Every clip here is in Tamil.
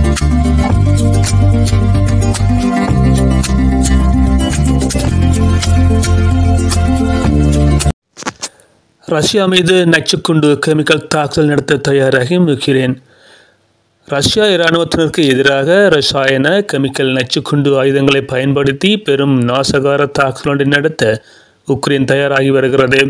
ரஷ்யா மீது நச்சுக்குண்டு கெமிக்கல் தாக்குதல் நடத்த தயாராகி யுக்ரைன் ரஷ்யா இராணுவத்தினருக்கு எதிராக ரசாயன கெமிக்கல் நச்சுக்குண்டு ஆயுதங்களை பயன்படுத்தி பெரும் நாசகார தாக்குதல் ஒன்றை நடத்த உக்ரைன் தயாராகி வருகிறது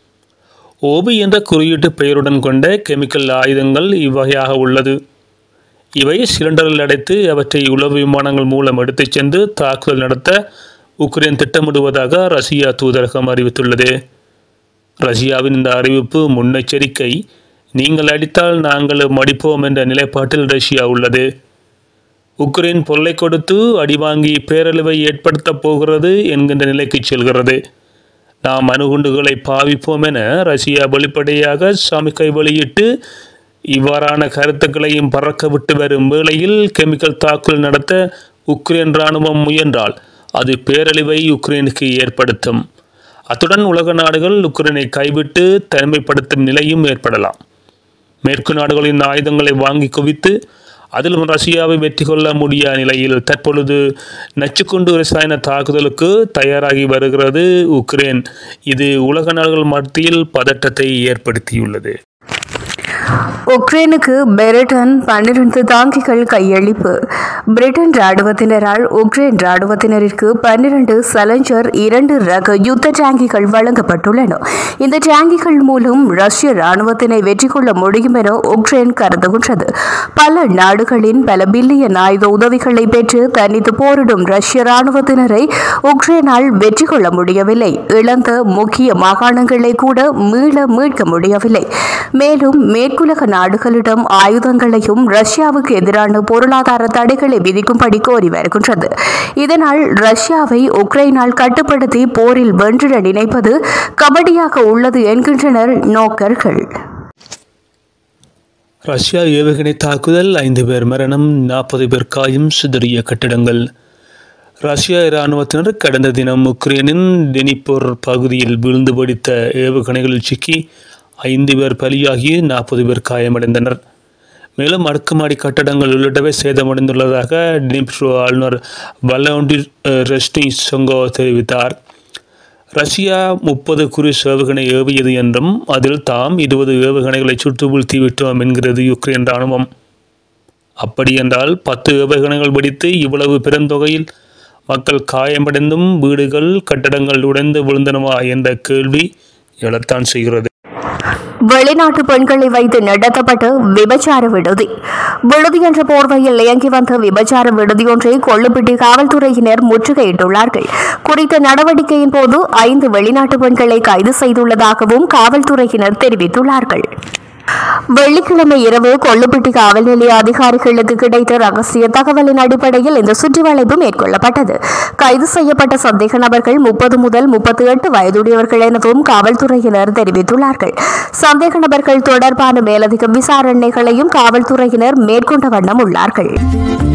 ஓபி என்ற குறியீட்டு பெயருடன் கொண்ட கெமிக்கல் ஆயுதங்கள் இவ்வகையாக உள்ளது இவை சிலிண்டரில் அடைத்து அவற்றை உளவு விமானங்கள் மூலம் எடுத்துச் சென்று தாக்குதல் நடத்த உக்ரைன் திட்டமிடுவதாக ரஷ்யா தூதரகம் அறிவித்துள்ளது ரஷ்யாவின் இந்த அறிவிப்பு முன்னெச்சரிக்கை நீங்கள் அடித்தால் நாங்கள் மடிப்போம் என்ற நிலைப்பாட்டில் ரஷ்யா உள்ளது உக்ரைன் பொல்லை கொடுத்து அடிவாங்கி பேரழிவை ஏற்படுத்தப் போகிறது என்கின்ற நிலைக்கு செல்கிறது நாம் அணுகுண்டுகளை பாவிப்போம் என ரஷ்யா வெளிப்படையாக சமிக்கை வெளியிட்டு இவ்வாறான கருத்துக்களையும் பறக்க விட்டு வரும் வேளையில் கெமிக்கல் தாக்குதல் நடத்த உக்ரைன் இராணுவம் முயன்றால் அது பேரழிவை உக்ரைனுக்கு ஏற்படுத்தும் அத்துடன் உலக நாடுகள் உக்ரைனை கைவிட்டு தனிமைப்படுத்தும் நிலையும் ஏற்படலாம் மேற்கு நாடுகளின் ஆயுதங்களை வாங்கி குவித்து அதிலும் ரஷ்யாவை வெற்றி கொள்ள முடியாத நிலையில் தற்பொழுது நச்சுக்குண்டு ரசாயன தாக்குதலுக்கு தயாராகி வருகிறது உக்ரைன் இது உலக நாடுகள் மத்தியில் பதட்டத்தை ஏற்படுத்தியுள்ளது உக்ரைனுக்கு பிரிட்டன் பன்னிரண்டு தாங்கிகள் கையளிப்பு பிரிட்டன் ராணுவத்தினரால் உக்ரைன் ராணுவத்தினருக்கு பன்னிரண்டு சலஞ்சர் இரண்டு ரக யுத்த டேங்கிகள் வழங்கப்பட்டுள்ளன இந்த டேங்கிகள் மூலம் ரஷ்ய ராணுவத்தினை வெற்றி கொள்ள முடியும் என உக்ரைன் கருதுகின்றது பல நாடுகளின் பல பில்லியன் ஆயுத உதவிகளை பெற்று தனித்து போரிடும் ரஷ்ய ராணுவத்தினரை உக்ரைனால் வெற்றி கொள்ள முடியவில்லை இழந்த முக்கிய மாகாணங்களை கூட மீள மீட்க முடியவில்லை மேலும் மேற்குலக நாடுகளிடம் ஆயுதங்களையும் ரஷ்யாவுக்கு எதிரான பொருளாதார தடைகளை விதிக்கும்படி கோரி வருகின்றது இதனால் ரஷ்யாவை உக்ரைனால் கட்டுப்படுத்தி போரில் வென்றிட நினைப்பது கபடியாக உள்ளது என்கின்றனர் நோக்கர்கள் ரஷ்யா ஏவுகணை தாக்குதல் ஐந்து பேர் மரணம் நாற்பது பேர் காயம் சிதறிய கட்டிடங்கள் ரஷ்யா இராணுவத்தினர் கடந்த தினம் உக்ரைனின் டெனிப்போர் பகுதியில் விழுந்து வெடித்த ஏவுகணைகளில் சிக்கி ஐந்து பேர் பலியாகி நாற்பது பேர் காயமடைந்தனர் மேலும் அடுக்குமாடி கட்டடங்கள் உள்ளிட்டவை சேதமடைந்துள்ளதாக டினிப்ரோ ஆளுநர் வல்லோண்டி ரெஸ்டி சொங்கோ தெரிவித்தார் ரஷ்யா முப்பது குருஸ் ஏவுகணை ஏவியது என்றும் அதில் தாம் இருபது ஏவுகணைகளை சுட்டு வீழ்த்தி விட்டோம் என்கிறது யுக்ரைன் இராணுவம் அப்படி என்றால் பத்து ஏவுகணைகள் வெடித்து இவ்வளவு பெருந்தொகையில் மக்கள் காயமடைந்தும் வீடுகள் கட்டடங்கள் உடைந்து விழுந்தனவா என்ற கேள்வி எழத்தான் செய்கிறது வெளிநாட்டு பெண்களை வைத்து நடத்தப்பட்ட விபச்சார விடுதி விடுதி என்ற போர்வையில் இயங்கி வந்த விபச்சார விடுதியொன்றை கொள்ளுப்பிட்டி காவல்துறையினர் முற்றுகையிட்டுள்ளார்கள் குறித்த நடவடிக்கையின் போது ஐந்து வெளிநாட்டு பெண்களை கைது செய்துள்ளதாகவும் காவல்துறையினர் தெரிவித்துள்ளார்கள் வெள்ளிக்கிழமை இரவு கொள்ளுப்பிட்டி காவல் நிலைய அதிகாரிகளுக்கு கிடைத்த ரகசிய தகவலின் அடிப்படையில் இந்த சுற்றிவளைப்பு மேற்கொள்ளப்பட்டது கைது செய்யப்பட்ட சந்தேக நபர்கள் முப்பது முதல் முப்பத்தி எட்டு வயதுடையவர்கள் எனவும் காவல்துறையினர் தெரிவித்துள்ளார்கள் சந்தேக நபர்கள் தொடர்பான மேலதிக விசாரணைகளையும் காவல்துறையினர் மேற்கொண்ட வண்ணம் உள்ளார்கள்